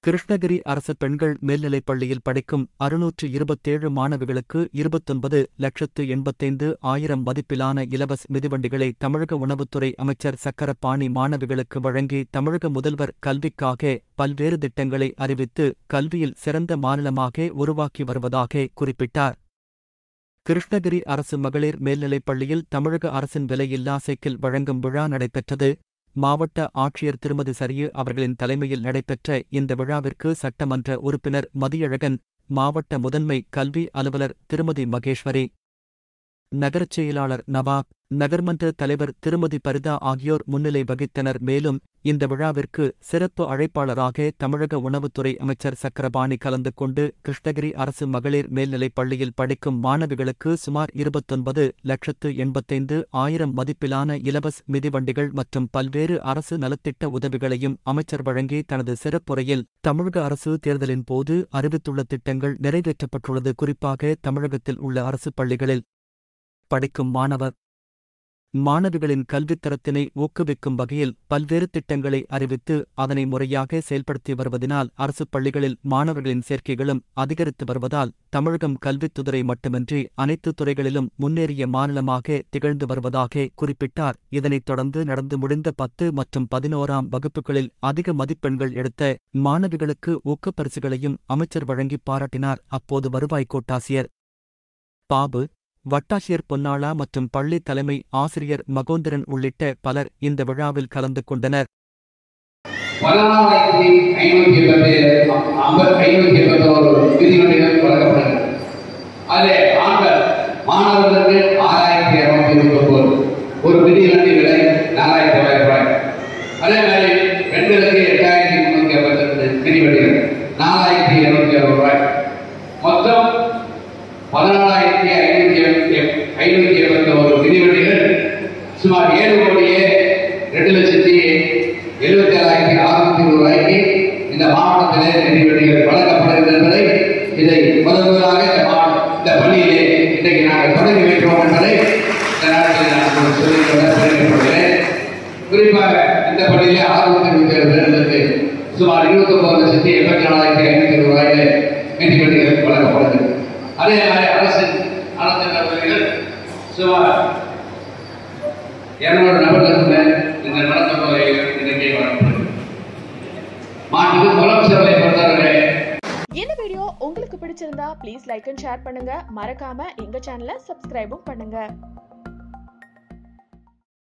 கிருஷ்ணகிரி அரசு பெண்கள் மேல்நிலைப் பள்ளியில் படிக்கும் அறுநூற்று இருபத்தேழு மாணவிகளுக்கு இருபத்தொன்பது லட்சத்து எண்பத்தைந்து ஆயிரம் மதிப்பிலான இலவச மிதிவண்டிகளை தமிழக உணவுத்துறை அமைச்சர் சக்கரபாணி மாணவிகளுக்கு வழங்கி தமிழக முதல்வர் கல்விக்காக பல்வேறு திட்டங்களை அறிவித்து கல்வியில் சிறந்த மாநிலமாக உருவாக்கி வருவதாக குறிப்பிட்டார் கிருஷ்ணகிரி அரசு மகளிர் மேல்நிலைப் பள்ளியில் தமிழக அரசின் விலையில்லா சைக்கிள் வழங்கும் விழா நடைபெற்றது மாவட்ட ஆட்சியர் திருமதி சரியு அவர்களின் தலைமையில் நடைபெற்ற இந்த விழாவிற்கு சட்டமன்ற உறுப்பினர் மதியழகன் மாவட்ட முதன்மை கல்வி அலுவலர் திருமதி மகேஸ்வரி நகரச் செயலாளர் நவாப் நகர்மன்ற தலைவர் திருமதி பரிதா ஆகியோர் முன்னிலை வகித்தனர் மேலும் இந்த விழாவிற்கு சிறப்பு அழைப்பாளராக தமிழக உணவுத்துறை அமைச்சர் சக்கரபாணி கலந்து கொண்டு கிருஷ்ணகிரி அரசு மகளிர் மேல்நிலைப் பள்ளியில் படிக்கும் மாணவிகளுக்கு சுமார் இருபத்தொன்பது லட்சத்து எண்பத்தைந்து ஆயிரம் மதிப்பிலான இலவச மிதிவண்டிகள் மற்றும் பல்வேறு அரசு நலத்திட்ட உதவிகளையும் அமைச்சர் வழங்கி தனது சிறப்புரையில் தமிழக அரசு தேர்தலின் போது அறிவித்துள்ள திட்டங்கள் நிறைவேற்றப்பட்டுள்ளது குறிப்பாக தமிழகத்தில் உள்ள அரசு பள்ளிகளில் படிக்கும் மாணவர் மாணவிகளின் கல்வித் தரத்தினை ஊக்குவிக்கும் வகையில் பல்வேறு திட்டங்களை அறிவித்து அதனை முறையாக செயல்படுத்தி வருவதினால் அரசுப் பள்ளிகளில் மாணவர்களின் சேர்க்கைகளும் அதிகரித்து வருவதால் தமிழகம் கல்வித்துறை மட்டுமின்றி அனைத்து துறைகளிலும் முன்னேறிய மாநிலமாக திகழ்ந்து வருவதாக குறிப்பிட்டார் இதனைத் தொடர்ந்து நடந்து முடிந்த பத்து மற்றும் பதினோராம் வகுப்புகளில் அதிக மதிப்பெண்கள் எடுத்த மாணவிகளுக்கு ஊக்கப்பரிசுகளையும் அமைச்சர் வழங்கி பாராட்டினார் அப்போது வருவாய் கோட்டாசியர் பாபு வட்டாட்சியர் பொன்னாளா மற்றும் பள்ளி தலைமை ஆசிரியர் மகோந்தரன் உள்ளிட்ட பலர் இந்த விழாவில் கலந்து கொண்டனர் பதினாலாயிரத்தி ஐநூத்தி எண்பத்தி ஐம்பத்தி ஐநூத்தி எண்பத்தோரு விதிவண்டிகள் வழங்கப்படுகிறது அதிலே ஆண்கள் மாணவர்களுக்கு ஆறாயிரத்தி இருநூத்தி இருபத்தொன்பது ஒரு மிதிவண்டி விலை நாலாயிரத்தி தொள்ளாயிரம் ரூபாய் அதே மாதிரி பெண்களுக்கு எட்டாயிரத்தி முன்னூத்தி ஐம்பத்தி ரெண்டு மிதிவண்டிகள் நாலாயிரத்தி இருநூத்தி அறுபது ரூபாய் மொத்தம் பதினாலாயிரத்தி ஐநூத்தி ஐநூத்தி எண்பத்தி ஒரு மிதிவண்டிகள் சுமார் ஏழு கோடியே ரெண்டு லட்சத்தி எழுபத்தி ஏழாயிரத்தி அறுநூத்தி இருபது ரூபாய்க்கு இந்த மாவட்டத்திலே மிதிவண்டிகள் வழங்கப்படுகிறது என்பதை இதை முதல் முதலாக இந்த மாவட்ட இந்த பள்ளியிலே இன்றைக்கு நாங்கள் தொடங்கி வைக்கிறோம் என்பதை இந்த நேரத்தில் நான் உங்களுக்கு சொல்லிக்கொள்ள பெருமைப்படுகிறேன் குறிப்பாக இந்த பள்ளியிலே ஆறுநூத்தி இருபத்தி ஏழு பேர்களுக்கு சுமார் இருபத்தி ஒன்பது லட்சத்தி எண்பத்தி நாலாயிரத்தி ஐநூத்தி இருபது ரூபாயிலே மிதிவண்டிகள் வழங்கப்படுகிறது அதே மாதிரி அரசு அரசு கல்லூரிகள் சுமார் இருநூறு நபர்களுக்கு மேல் இந்த நடத்த தொகைகள் இன்னைக்கு வழங்கப்படுகிறது மாண்புக்கு முதலமைச்சர்களை பொறுத்தவரை இந்த வீடியோ உங்களுக்கு பிடிச்சிருந்தா ப்ளீஸ் லைக் அண்ட் ஷேர் பண்ணுங்க மறக்காம எங்க சேனலை சப்ஸ்கிரைபும் பண்ணுங்க